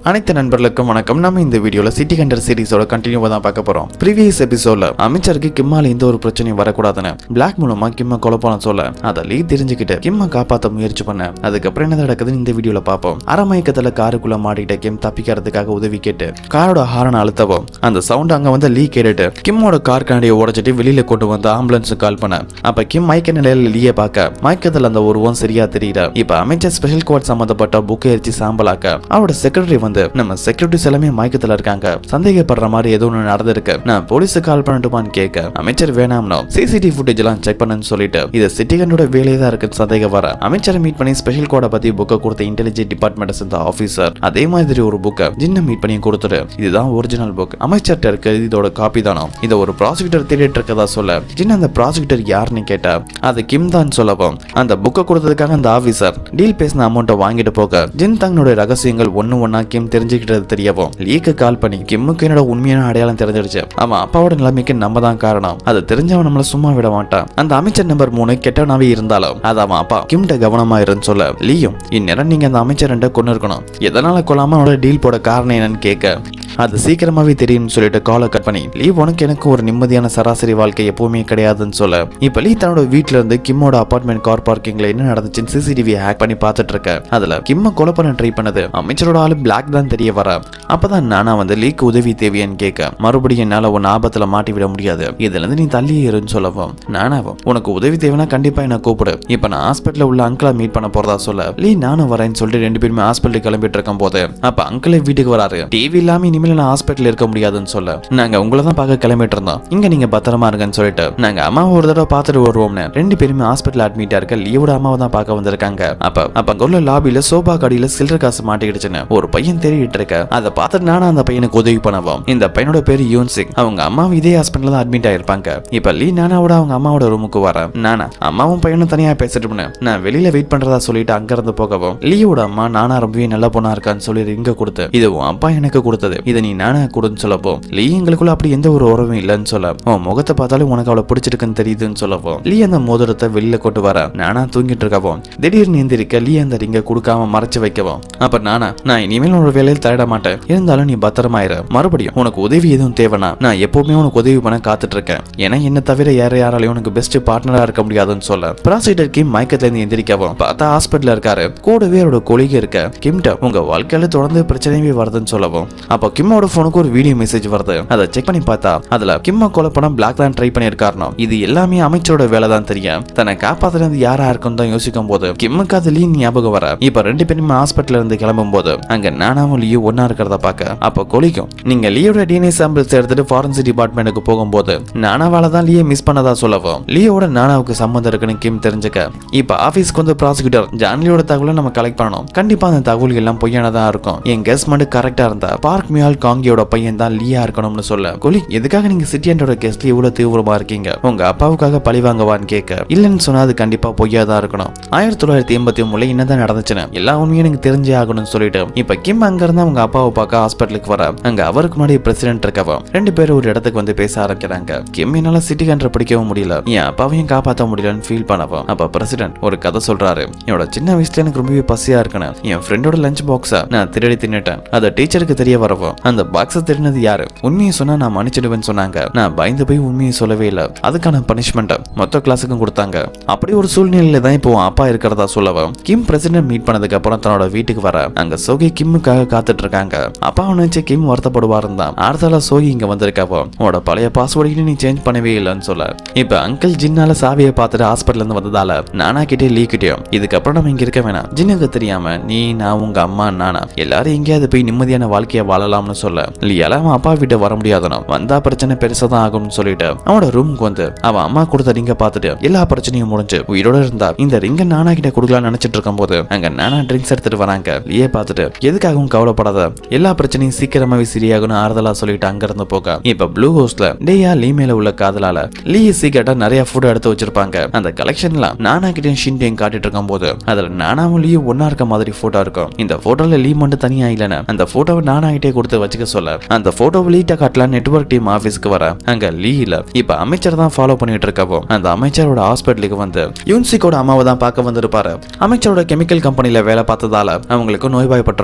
அனைத்து நண்பர்களுக்கும் வணக்கம் நம்ம இந்த வீடியோல சிட்டி கண்டர் சீரிஸோட கண்டினியூவா தான் பார்க்க போறோம் ப்ரீவியஸ் எபிசோட்ல அமைச்சருக்கு கிம்மால எந்த ஒரு பிரச்சனையும் வரக்கூடாதுன்னு பிளாக் மூலமா கிம்ம கொலை பண்ண சொல்ல அதை லீ தெரிஞ்சுக்கிட்டு கிம்ம காப்பாத்த முயற்சி பண்ண அதுக்கப்புறம் என்ன நடக்குதுன்னு இந்த வீடியோல பார்ப்போம் அரமயக்கத்துல காருக்குள்ள மாட்டிக்கிட்ட கிம் தப்பிக்கிறதுக்காக உதவி கேட்டு காரோட ஹாரன் அழுத்தவும் அந்த சவுண்ட் அங்க வந்து லீ கேட்டுட்டு கிம்மோட கார் கண்ணாடியை உடைச்சிட்டு வெளியில கொண்டு வந்து ஆம்புலன்ஸ் கால் பண்ண அப்ப கிம் மயக்க நிலையில லீய பார்க்க மயக்கத்துல அந்த உருவம் சரியா தெரியல இப்ப அமைச்சர் ஸ்பெஷல் கோட் சம்பந்தப்பட்ட புக்கை எரிச்சு சாம்பலாக்க அவரோட செக்ரட்டரி வந்து நம்ம செக்யூரிட்டிஸ் எல்லாமே மயக்கத்துல இருக்காங்க சந்தேகப்படுற மாதிரி ஏதோ ஒன்று நடந்திருக்கு நான் போலீஸுக்கு கால் பண்ணட்டுமான்னு கேட்க அமைச்சர் வேணாம்னோ சிசிடிவி ஃபுட்டேஜ் எல்லாம் செக் பண்ணுன்னு சொல்லிட்டு இது சிட்டிகனோட வேலையை தான் இருக்கு சந்தேகம் வர அமைச்சரை மீட் பண்ணி ஸ்பெஷல் கோடை பத்தி புக்கை கொடுத்த இன்டெலிஜென்ட் டிபார்ட்மெண்ட் சேர்ந்த ஆஃபீஸர் அதே மாதிரி ஒரு புக்கை ஜின்ன மீட் பண்ணி கொடுத்துட்டு இதுதான் ஒரிஜினல் புக் அமைச்சர்கிட்ட இருக்கு இதோட காப்பி தானோ இதை ஒரு ப்ராசிக்யூட்டர் தேடிட்டு இருக்கதா சொல்ல ஜின் அந்த ப்ராசிக்யூட்டர் யாருன்னு கேட்டா அது கிம் தான் சொல்லவும் அந்த புக்கை கொடுத்ததுக்காக அந்த ஆபீசர் டீல் பேசின அமௌண்ட்டை வாங்கிட்டு போக ஜின் தங்கனோட ரகசியங்கள் ஒண்ணு ஒண்ணா கிம் தெரிஞ்சுக்கிட்டது தெரியவும் லீக்கு கால் பண்ணி கிம்முக்கு என்னோட உண்மையான அடையாளம் தெரிஞ்சிடுச்சு அவன் அப்பாவோட நிலைமைக்கு நம்ம தான் காரணம் அது தெரிஞ்சவன் நம்மள சும்மா விட மாட்டான் அந்த அமைச்சர் நம்பர் மூணு கெட்டவனாவே இருந்தாலும் அது அவன் அப்பா கிம்ட கவனமா இருன்னு சொல்ல லீயும் இந்நேரம் நீங்க அந்த அமைச்சர் கொண்டு இருக்கணும் எதனால கொல்லாம அவனோட டீல் போட காரணம் என்னன்னு கேட்க அது சீக்கிரமாவே தெரியும்னு சொல்லிட்டு காலை கட் பண்ணி லீ உனக்கு எனக்கு ஒரு நிம்மதியான சராசரி வாழ்க்கை எப்பவுமே கிடையாதுன்னு சொல்ல இப்ப லீ தன்னோட வீட்ல இருந்து கிம்மோட அபார்ட்மெண்ட் கார் பார்க்கிங்ல என்ன நடந்துச்சுன்னு சிசிடிவி ஹேக் பண்ணி பார்த்துட்டு இருக்க அதுல கிம்ம கொலை பண்ண ட்ரை பண்ணது அமைச்சரோட ஆளு பிளாக் தான் தெரிய வர அப்பதான் நானா வந்து லீக்கு உதவி தேவையான்னு கேட்க மறுபடியும் என்னால உன் ஆபத்துல மாட்டி விட முடியாது இதுல இருந்து நீ தள்ளி இருன்னு சொல்லவும் நானாவும் உனக்கு உதவி தேவைன்னா கண்டிப்பா என்ன கூப்பிடு இப்ப நான் ஹாஸ்பிட்டல்ல உள்ள அங்கிளை மீட் பண்ண போறதா சொல்ல லீ நானும் வரேன்னு சொல்லிட்டு ரெண்டு பேருமே ஹாஸ்பிட்டல் கிளம்பிட்டு இருக்கும் போது அப்ப அங்கிளே வீட்டுக்கு வராரு டிவி இல்லாம இனிமேல் நான் ஹாஸ்பிட்டல் இருக்க முடியாதுன்னு சொல்ல நாங்க உங்களை தான் பார்க்க கிளம்பிட்டு இருந்தோம் இங்க நீங்க பத்திரமா இருங்கன்னு சொல்லிட்டு நாங்க அம்மாவை ஒரு தடவை பார்த்துட்டு வருவோம்னு ரெண்டு பேருமே ஹாஸ்பிட்டல் அட்மிட்டா இருக்க லீவோட அம்மாவை தான் பார்க்க வந்திருக்காங்க அப்ப அப்ப அங்க உள்ள லாபியில சோபா கடியில சில்லற காசு மாட்டிக்கிடுச்சுன்னு ஒரு பையன் தேடிட்டு இருக்க அதை பார்த்துட்டு நானும் அந்த பையனுக்கு உதவி பண்ணவும் இந்த பையனோட பேரு யூன் சிங் அவங்க அம்மாவும் இதே ஹாஸ்பிட்டல் தான் அட்மிட் ஆயிருப்பாங்க இப்ப லீ நானாவோட அவங்க அம்மாவோட ரூமுக்கு வர நானா அம்மாவும் பையனும் தனியா பேசிட்டு இருந்தேன். நான் வெளியில வெயிட் பண்றதா சொல்லிட்டு அங்க இருந்து போகவும் லீயோட அம்மா நானா ரொம்பவே நல்ல பொண்ணா இருக்கான்னு சொல்லி இங்க கொடுத்து இது உன் அப்பா எனக்கு கொடுத்தது இதை நீ நானா கொடுன்னு சொல்லப்போ லீ எங்களுக்குள்ள அப்படி எந்த ஒரு உறவும் இல்லைன்னு சொல்ல உன் முகத்தை பார்த்தாலும் உனக்கு அவளை பிடிச்சிருக்குன்னு தெரியுதுன்னு சொல்லப்போ லீ அந்த மோதிரத்தை வெளியில கொண்டு வர நானா தூங்கிட்டு இருக்கவும் திடீர்னு எந்திரிக்க லீ அந்த ரிங்க கொடுக்காம மறைச்சு வைக்கவும் அப்ப நானா நான் இனிமேல் உன்னோட வேலையில் தலையிட மாட்டேன் இருந்தாலும் நீ பத்திரமாயிரு மறுபடியும் உனக்கு உதவி எதுவும் தேவைன்னா நான் எப்பவுமே உனக்கு உதவி பண்ண காத்துட்டு இருக்கேன் ஏன்னா என்ன தவிர யார யாராலையும் உனக்கு பெஸ்ட் பார்ட்னரா இருக்க முடியாதுன்னு சொல்ல ப்ராசிடர் கிம் மயக்கத்துல இருந்து எந்திரிக்கவும் பார்த்தா ஹாஸ்பிட்டல்ல இருக்காரு கூடவே அவரோட கொலிகை இருக்க கிம்ட உங்க வாழ்க்கையில தொடர்ந்து பிரச்சனையே வருதுன்னு சொல்லவும் அப்போ கிம்மோட போனுக்கு ஒரு வீடியோ மெசேஜ் வருது அதை செக் பண்ணி பார்த்தா அதுல கிம்ம கொலை பண்ண பிளாக் தான் ட்ரை பண்ணியிருக்காருனோ இது எல்லாமே அமைச்சரோட வேலை தான் தெரியும் தன்னை காப்பாத்துறது யாரா இருக்குன்னு தான் யோசிக்கும் போது கிம்முக்கு அது லீ ஞாபகம் வர இப்ப ரெண்டு பேருமே ஹாஸ்பிட்டல்ல இருந்து கிளம்பும் போது அங்க நானாவும் லீயும் ஒன்னா இருக்கிறத பார்க்க அப்ப கொலிக்கும் நீங்க லீயோட டிஎன்ஏ சாம்பிள்ஸ் எடுத்துட்டு ஃபாரன்சிக் டிபார்ட்மெண்ட்டுக்கு போகும்போது நானாவால தான் லீயை மிஸ் பண்ணதா சொல்லவும் லீயோட நானாவுக்கு சம்மந்தம் இருக்குன்னு கிம் தெரிஞ்சுக்க இப்ப ஆபீஸ்க்கு வந்து ப்ராசிக்யூட்டர் ஜான்லியோட தகவலை நம்ம கலெக்ட் பண்ணணும் கண்டிப்பா அந்த தகவல் எல்லாம் பொய்யானதா இருக்கும் என் கெஸ் மட்டும் கரெக்டா இருந்தா பார்க் மியால் காங்கியோட பையன் தான் லீயா இருக்கணும்னு சொல்ல கொலி எதுக்காக நீங்க சிட்டியன்டோட கேஸ்ல இவ்வளவு தீவிரமா இருக்கீங்க உங்க அப்பாவுக்காக பழி வாங்கவான்னு கேட்க இல்லைன்னு சொன்னா அது கண்டிப்பா பொய்யா தான் இருக்கணும் ஆயிரத்தி தொள்ளாயிரத்தி எண்பத்தி ஒண்ணுல என்னதான் நடந்துச்சுன்னு எல்லா உண்மையும் எனக்கு தெரிஞ்சே ஆகணும்னு சொல்லிட்டு இப்ப கிம் அங்க இருந்து அவங்க அப்பாவை பார்க்க ஹாஸ்பிட்டலுக்கு வர அங்க அவருக்கு முன்னாடி பிரசிடென்ட் இருக்கவா ரெண்டு பேரும் ஒரு இடத்துக்கு வந்து பேச ஆரம்பிக்கிறாங்க கிம் என்னால சிட்டி கண்ட்ரை பிடிக்கவும் முடியல என் அப்பாவையும் காப்பாற்ற முடியலன்னு ஃபீல் பண்ணவும் அப்ப பிரசிடென்ட் ஒரு கதை சொல்றாரு என்னோட சின்ன வயசுல எனக்கு ரொம்பவே பசியா இருக்குன்னு என் ஃப்ரெண்டோட லஞ்ச் பாக்ஸ நான் திருடி தின்னுட்டேன் அதை டீச்சருக்கு தெரிய வரவும் அந்த பாக்ஸை திருடினது யாரு உண்மையை சொன்னா நான் மன்னிச்சிடுவேன்னு சொன்னாங்க நான் பயந்து போய் உண்மையை சொல்லவே இல்லை அதுக்கான பனிஷ்மெண்ட் மொத்த கிளாஸுக்கும் கொடுத்தாங்க அப்படி ஒரு சூழ்நிலையில தான் இப்போ உன் அப்பா இருக்கிறதா சொல்லவும் கிம் பிரசிடென்ட் மீட் பண்ணதுக்கு அப்புறம் தன்னோட வீட்டுக்கு வர அங்க சோகி கிம்முக்காக காத்துட்டு இருக்காங்க அப்பா நினைச்சு கிம் வருத்தப்படுவாருன்னு தான் அடுத்தால சோகி இங்க வந்திருக்காவோ உன்னோட பழைய பாஸ்வேர்டு நீ சேஞ்ச் பண்ணவே இல்லைன்னு சொல்ல இப்ப அங்கிள் ஜின்னால சாவியை பார்த்துட்டு ஹாஸ்பிட்டல்ல இருந்து வந்ததால நானா கிட்டே லீ கிட்டேயும் இதுக்கப்புறம் நம்ம இங்க இருக்க வேணாம் ஜின்னுக்கு தெரியாம நீ நான் உங்க அம்மா நானா எல்லாரும் எங்கேயாவது போய் நிம்மதியான வாழ்க்கையை வாழலாம்னு சொல்ல லீயால அவன் அப்பா வீட்டை வர முடியாதனோ வந்தா பிரச்சனை பெருசா தான் ஆகும்னு சொல்லிட்டு அவனோட ரூமுக்கு வந்து அவன் அம்மா கொடுத்த ரிங்க பார்த்துட்டு எல்லா பிரச்சனையும் முடிஞ்சு உயிரோட இருந்தா இந்த ரிங்க நானா கிட்ட கொடுக்கலாம்னு நினைச்சிட்டு இருக்கும் போது அங்க நானா ட்ரிங்க்ஸ் எடுத்துட்டு வராங்க லீயே பார்த்துட்டு எதுக்காகவும் கவலைப்படாத எல்லா பிரச்சனையும் சீக்கிரமாவே சரியாகணும் ஆறுதலா சொல்லிட்டு அங்க இருந்து போக இப்ப ப்ளூ ஹவுஸ்ல டேயா லீ மேல உள்ள காதலால லீ சீக்கிரட்டா நிறைய ஃபுட் எடுத்து வச்சிருப்பாங்க அந்த கலெக்ஷன்லாம் நானா கிட்டையும் ஷின்டையும் காட்டிட்டு இருக்கும் போது அதுல நானாவும் லீயும் ஒன்னா இருக்க மாதிரி போட்டோ இருக்கும் இந்த போட்டோல லீ மட்டும் தனியா இல்லைன்னு அந்த போட்டோவை நானா கிட்டே கொடுத்து வச்சுக்க சொல்ல அந்த போட்டோவை லீட்ட காட்டலாம் நெட்வொர்க் டீம் ஆபீஸ்க்கு வர அங்க லீ இல்ல இப்ப அமைச்சர் தான் ஃபாலோ பண்ணிட்டு இருக்கவோ அந்த அமைச்சரோட ஹாஸ்பிட்டலுக்கு வந்து யூன்சிக்கோட அம்மாவை தான் பார்க்க வந்திருப்பாரு அமைச்சரோட கெமிக்கல் கம்பெனில வேலை பார்த்ததால அவங்களுக்கு நோய்வாய்ப்பட்டிருக்கும் அவங்க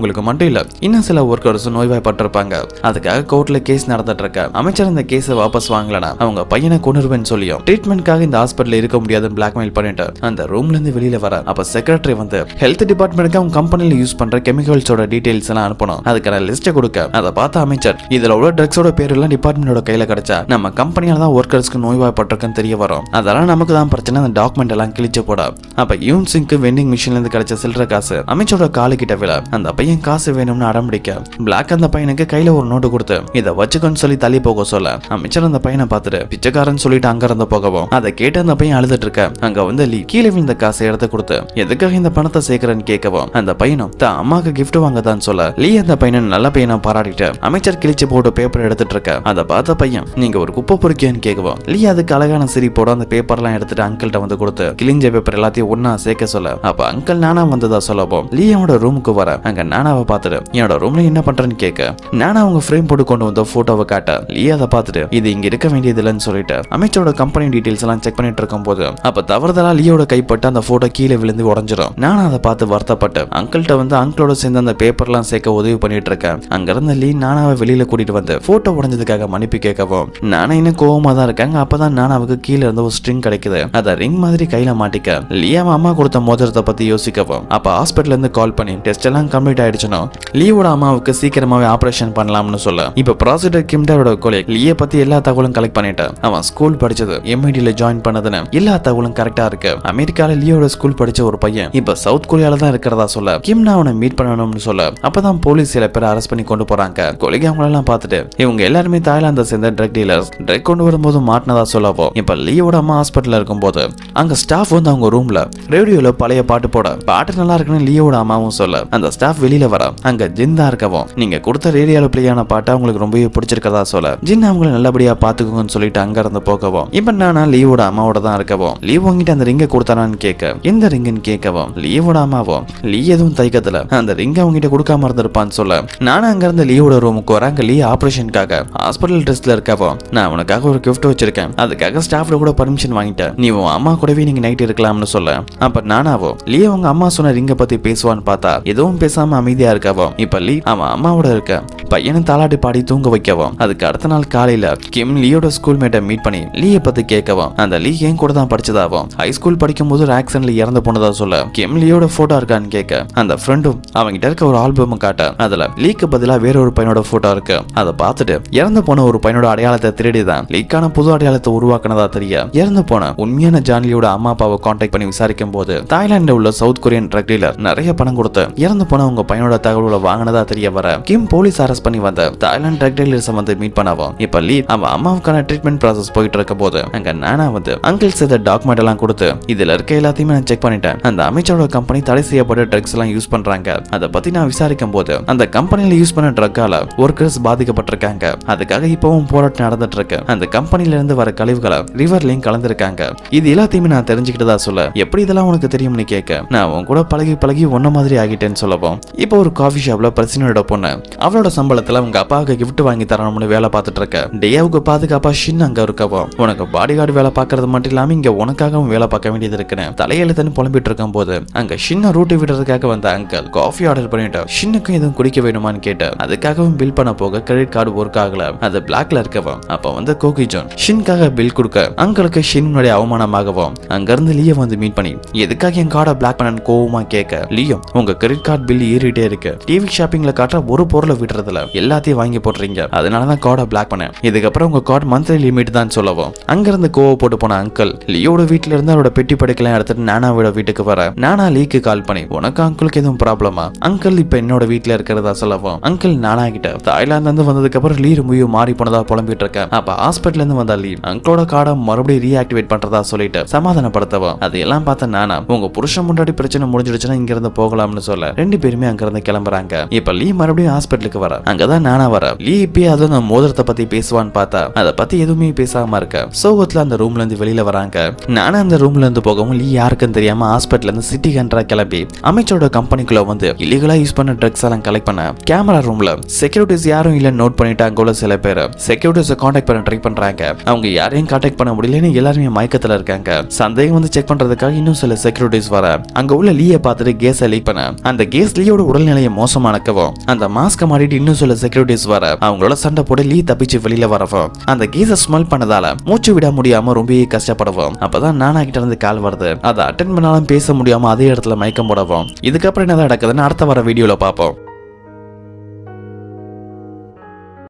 அவங்களுக்கு மட்டும் இல்ல இன்னும் சில ஒர்க்கர்ஸும் நோய்வாய்ப்பட்டிருப்பாங்க அதுக்காக கோர்ட்ல கேஸ் நடந்துட்டு இருக்க அமைச்சர் இந்த கேஸை வாபஸ் வாங்கலனா அவங்க பையனை கொண்டுருவேன்னு சொல்லியும் ட்ரீட்மெண்ட்காக இந்த ஹாஸ்பிட்டல் இருக்க முடியாதுன்னு பிளாக்மெயில் பண்ணிட்டு அந்த ரூம்ல இருந்து வெளியில வர அப்ப செக்ரட்டரி வந்து ஹெல்த் டிபார்ட்மெண்ட்க்கு அவங்க கம்பெனில யூஸ் பண்ற கெமிக்கல்ஸோட டீடைல்ஸ் எல்லாம் அனுப்பணும் அதுக்கான லிஸ்ட்டை கொடுக்க அதை பார்த்த அமைச்சர் இதுல உள்ள ட்ரக்ஸோட பேர் எல்லாம் டிபார்ட்மெண்டோட கையில கிடைச்சா நம்ம கம்பெனியால தான் ஒர்க்கர்ஸ்க்கு நோய்வாய்ப்பட்டிருக்குன்னு தெரிய வரும் அதெல்லாம் நமக்கு தான் பிரச்சனை அந்த டாக்குமெண்ட் எல்லாம் கிழிச்சு போட அப்ப யூன் சிங்க்கு வெண்டிங் மிஷின்ல இருந்து கிடைச்ச சில்லற காசு அமைச்சரோட காலு கிட்ட விழ அந்த பையன் காசு வேணும்னு அடம்பிடிக்க பிளாக் அந்த பையனுக்கு கையில ஒரு நோட்டு கொடுத்து இதை வச்சுக்கோன்னு சொல்லி தள்ளி போக சொல்ல அமைச்சர் அந்த பையனை பார்த்துட்டு பிச்சைக்காரன் சொல்லிட்டு அங்க இருந்து போகவும் அதை கேட்டு அந்த பையன் அழுதுட்டு இருக்க அங்க வந்து லீ கீழே விழுந்த காசை எடுத்து கொடுத்து எதுக்காக இந்த பணத்தை சேர்க்கிறேன்னு கேட்கவும் அந்த பையனும் தான் அம்மாக்கு gift வாங்க தான் சொல்ல லீ அந்த பையனை நல்ல பையனை பாராட்டிட்டு அமைச்சர் கிழிச்சு போட்டு பேப்பர் எடுத்துட்டு இருக்க அதை பார்த்த பையன் நீங்க ஒரு குப்பை பொறுக்கியான்னு கேட்கவும் லீ அதுக்கு அழகான சிரிப்போட அந்த பேப்பர்லாம் எடுத்துட்டு அங்கிள்கிட்ட வந்து கொடுத்து கிழிஞ்ச பேப்பர் எல்லாத்தையும் ஒண்ணா சேர்க்க சொல்ல அப்ப அங்கிள் நானா வந்ததா சொல்லவும் லீ அவனோட ரூமுக்கு வர அங்க நானாவை பார்த்துட்டு என்னோட ரூம்ல என்ன பண்றேன்னு கேட்க நானா அவங்க ஃப்ரேம் போட்டு கொண்டு வந்த போட்டோவை காட்ட லீ அதை பார்த்துட்டு இது இங்க இருக்க வேண்டியது இல்லைன்னு சொல்லிட்டு அமைச்சரோட கம்பெனி டீடைல்ஸ் எல்லாம் செக் பண்ணிட்டு இருக்கும் போது அப்ப தவறுதலா லீயோட கைப்பட்டு அந்த போட்டோ கீழே விழுந்து உடஞ்சிரும் நானும் அதை பார்த்து வருத்தப்பட்டு அங்கிள்கிட்ட வந்து அங்கிளோட சேர்ந்து அந்த பேப்பர்லாம் சேர்க்க உதவி பண்ணிட்டு இருக்கேன் அங்க இருந்த லீ நானாவை வெளியில கூட்டிட்டு வந்து போட்டோ உடஞ்சதுக்காக மன்னிப்பு கேட்கவும் நானா இன்னும் கோவமா தான் இருக்காங்க அப்பதான் நானாவுக்கு கீழே இருந்து ஒரு ஸ்ட்ரிங் கிடைக்குது அதை ரிங் மாதிரி கையில மாட்டிக்க லீ அவன் அம்மா கொடுத்த மோதிரத்தை பத்தி யோசிக்கவும் அப்ப ஹாஸ்பிட்டல்ல இருந்து கால் பண்ணி டெஸ்ட் எல்லாம் கம்ப்ளீட் ஆயிடுச்சுனோ லீவோட அம்மாவுக்கு சீக்கிரமாவே ஆபரேஷன் பண்ணலாம்னு சொல்ல இப்ப ப்ராசிடர் கிம்டரோட கொலை லீயை பத்தி எல்லா தகவலும் கலெக்ட் பண்ணிட்டான் அவன் ஸ்கூல் படிச்சது எம்ஐடில ஜாயின் பண்ணதுன்னு எல்லா தகவலும் கரெக்டா இருக்கு அமெரிக்கால லியோட ஸ்கூல் படிச்ச ஒரு பையன் இப்ப சவுத் கொரியால தான் இருக்கிறதா சொல்ல கிம் நான் அவனை மீட் பண்ணணும்னு சொல்ல அப்பதான் போலீஸ் சில பேரை அரெஸ்ட் பண்ணி கொண்டு போறாங்க கொலைக்கு அவங்களெல்லாம் பார்த்துட்டு இவங்க எல்லாருமே தாய்லாந்தை சேர்ந்த ட்ரக் டீலர்ஸ் ட்ரக் கொண்டு வரும்போது மாட்டினதா சொல்லவோ இப்ப லியோட அம்மா ஹாஸ்பிட்டல்ல இருக்கும்போது அங்க ஸ்டாஃப் வந்து அவங்க ரூம்ல ரேடியோல பழைய பாட்டு போட பாட்டு நல்லா இருக்குன்னு லியோட அம்மாவும் சொல்ல அந்த ஸ்டாஃப் வெளியில வர அங்க ஜின் தான் இருக்கவும் நீங்க கொடுத்த ரேடியோல பிளே ஆன பாட்டு அவங்களுக்கு ரொம்பவே பிடிச்சிருக்கதா சொல்ல ஜின் அவங்கள நல்லபடியா பாத்துக்கோங்கன்னு சொல்லிட்டு அங்க இருந்து போகவும் இப்ப நானா லீவோட அம்மாவோட தான் இருக்கவும் லீவ் வாங்கிட்டு அந்த ரிங்கை கொடுத்தானான்னு கேட்க எந்த ரிங்குன்னு கேட்கவும் லீவோட அம்மாவும் லீ எதுவும் தைக்கத்துல அந்த ரிங்கை அவங்ககிட்ட கொடுக்காம இருந்திருப்பான்னு சொல்ல நானும் அங்க இருந்து லீவோட ரூமுக்கு வர அங்க லீ ஆபரேஷனுக்காக ஹாஸ்பிட்டல் ட்ரெஸ்ல இருக்கவும் நான் உனக்காக ஒரு gift வச்சிருக்கேன் அதுக்காக ஸ்டாஃப்ல கூட பர்மிஷன் வாங்கிட்டேன் நீ உன் அம்மா கூடவே நீங்க நைட் இருக்கலாம்னு சொல்ல அப்ப நானாவோ லீ அவங்க அம்மா சொன்ன ரிங்கை பத்தி பேசுவான்னு பார்த்தா எதுவும் பேசாம அமைதியா இருக்கவும் இப்ப லீ அவன் அம்மாவோட இருக்க பையனை தாலாட்டி பாடி தூங்க வைக்கவும் அதுக்கு அடுத்த நாள் காலையில கிம் லீயோட ஸ்கூல் மேட்டை மீட் பண்ணி லீயை பத்தி கேட்கவும் அந்த லீ என் கூட தான் படிச்சதாவும் ஹை ஸ்கூல் படிக்கும் போது ஒரு ஆக்சிடென்ட்ல இறந்து போனதா சொல்ல கிம் லீயோட போட்டோ இருக்கான்னு கேட்க அந்த ஃப்ரெண்டும் அவங்கிட்ட இருக்க ஒரு ஆல்பம் காட்ட அதுல லீக்கு பதிலா வேற ஒரு பையனோட போட்டோ இருக்கு அதை பார்த்துட்டு இறந்து போன ஒரு பையனோட அடையாளத்தை திருடி தான் லீக்கான புது அடையாளத்தை உருவாக்குனதா தெரிய இறந்து போன உண்மையான ஜான்லியோட அம்மா அப்பாவை காண்டாக்ட் பண்ணி விசாரிக்கும் போது தாய்லாந்துல உள்ள சவுத் கொரியன் ட்ரக் டீலர் நிறைய பணம் கொடுத்து இறந்து போன உங்க பையனோட தகவல்களை வாங்கினதா தெரிய வர கிம் போலீஸ் அரெஸ்ட் பண்ணி வந்த தாய்லாந்து ட்ரக் டீலர்ஸை வந்து மீட் பண்ணவும் இப்ப லீ அவன் அம்மாவுக்கான ட்ரீட்மெண்ட் ப்ராசஸ் போயிட்டு இருக்க போது அங்க நானா வந்து அங்கிள் செய்த டாக்குமெண்ட் எல்லாம் கொடுத்து இதுல இருக்க எல்லாத்தையுமே நான் செக் பண்ணிட்டேன் அந்த அமைச்சரோட கம்பெனி தடை செய்யப்பட்ட ட்ரக்ஸ் எல்லாம் யூஸ் பண்றாங்க அதை பத்தி நான் விசாரிக்கும் போது அந்த கம்பெனில யூஸ் பண்ண ட்ரக்கால ஒர்க்கர்ஸ் பாதிக்கப்பட்டிருக்காங்க அதுக்காக இப்பவும் போராட்டம் நடந்துட்டு இருக்கு அந்த கம்பெனில இருந்து வர கழிவுகளை ரிவர்லயும் கலந்துருக்காங்க இது எல்லாத்தையுமே நான் தெரிஞ்சுக்கிட்டதா சொல்ல எப்படி இதெல்லாம் உனக்கு தெரியும்னு கேட்க நான் உன் கூட பழகி பழகி ஒன்ன மாதிரி ஆகிட்டேன்னு சொல்லவும் இப்போ ஒரு காஃபி ஷாப்ல பிரச்சனையோட பொண்ணு அவளோட சம்பளத்துல அவங்க அப்பாவுக்கு gift வாங்கி தரணும்னு வேலை பார்த்துட்டு இருக்க டேயாவுக்கு பாதுகாப்பா ஷின் அங்க இருக்கவும் உனக்கு பாடி கார்டு வேலை பார்க்கறது மட்டும் இல்லாம இங்க உனக்காகவும் வேலை பார்க்க வேண்டியது இருக்குன்னு தலையெழுத்துன்னு புலம்பிட்டு இருக்கும் போது அங்க ஷின்ன ரூட்டு விடுறதுக்காக வந்த அங்கிள் காஃபி ஆர்டர் பண்ணிட்டு ஷின்னுக்கும் எதுவும் குடிக்க வேணுமான்னு கேட்டு அதுக்காகவும் பில் பண்ண போக கிரெடிட் கார்டு ஒர்க் ஆகல அது பிளாக்ல இருக்கவும் அப்ப வந்து கோகி ஜோன் ஷின்காக பில் கொடுக்க அங்கிளுக்கு ஷின்னுடைய அவமானமாகவும் அங்க இருந்து லியோ வந்து மீட் பண்ணி எதுக்காக என் கார்டை பிளாக் பண்ணன்னு கோவமா கேட்க லியோ உங்க கிரெடிட் கார்டு பில் ஏறிட்டே இருக்கு டிவி ஷாப்பிங்ல காட்டுற ஒரு பொருளை விடுறதுல எல்லாத்தையும் வாங்கி போடுறீங்க அதனால தான் கார்டை பிளாக் பண்ணேன் இதுக்கப்புறம் உங்க கார்டு மந்த்லி லிமிட் தான் சொல்லவும் அங்க இருந்து கோவ போட்டு போன அங்கிள் லியோட வீட்ல இருந்து அவரோட பெட்டி படுக்கலாம் எடுத்துட்டு நானாவோட வீட்டுக்கு வர நானா லீக்கு கால் பண்ணி உனக்கு அங்கிளுக்கு எதுவும் ப்ராப்ளமா அங்கிள் இப்ப என்னோட வீட்ல இருக்கிறதா சொல்லவும் அங்கிள் நானா கிட்ட தாய்லாந்து இருந்து வந்ததுக்கு அப்புறம் லீ ரொம்பவும் மாறி போனதா புலம்பிட்டு இருக்கேன் அப்ப ஹாஸ்பிட்டல்ல இருந்து வந்த லீ அங்கிளோட கார்டை மறுபடியும் ரீஆக்டிவேட் பண்றதா சொல்லிட்டு சமாதானப்படுத்தவும் அதையெல்லாம் பார்த்த நானா உங்க புருஷன் முன்னாடி பிரச்சனை முடிஞ்சிடுச்சுன்னா இங்க இருந்து போகலாம்னு சொல்ல ரெண்டு பேருமே அங்க இருந்து கிளம்புறாங்க இப்ப லீ மறுபடியும் ஹாஸ்பிட்டலுக்கு வர அங்கதான் நானா வர லீ இப்பயே அதுவும் அந்த மோதிரத்தை பத்தி பேசுவான்னு பார்த்தா அதை பத்தி எதுவுமே பேசாம இருக்க சோகத்துல அந்த ரூம்ல இருந்து வெளியில வராங்க நானும் அந்த ரூம்ல இருந்து போகவும் லீ யாருக்கும் தெரியாம ஹாஸ்பிட்டல்ல இருந்து சிட்டி கண்ட்ரா கிளம்பி அமைச்சரோட கம்பெனிக்குள்ள வந்து இல்லீகலா யூஸ் பண்ண ட்ரக்ஸ் எல்லாம் கலெக்ட் பண்ண கேமரா ரூம்ல செக்யூரிட்டிஸ் யாரும் இல்ல நோட் பண்ணிட்டு அங்க உள்ள சில பேர் செக்யூரிட்டிஸை காண்டாக்ட் பண்ண ட்ரை பண்றாங்க அவங்க யாரையும் காண்டாக்ட் பண்ண முடியலன்னு எல்லாருமே மயக்கத்துல இருக்காங்க சந்தேகம் வந்து செக் பண்றதுக்காக இன்னும் சில செக்யூரிட்டிஸ் வர அங்க உள்ள லீயை பார்த்துட்டு கேஸை லீக் பண்ண அந்த கேஸ் லீயோட உடல்நிலையை மோசமானக்கவும் அந்த மாஸ்க மாட்டிட்டு இன்னும் சில செக்யூரிட்டிஸ் வர அவங்களோட சண்டை போட லீ தப்பிச்சு வெளியில வரவும் அந்த கேஸை ஸ்மெல் பண்ணதால மூச்சு விட முடியாம ரொம்பவே கஷ்டப்படவும் அப்பதான் நானா கிட்ட இருந்து கால் வருது அதை அட்டன் பண்ணாலும் பேச முடியாம அதே இடத்துல மயக்கம் போடவும் இதுக்கப்புறம் என்னதான் நடக்குதுன்னு அடுத்த வர வீடியோல பார்ப்போம்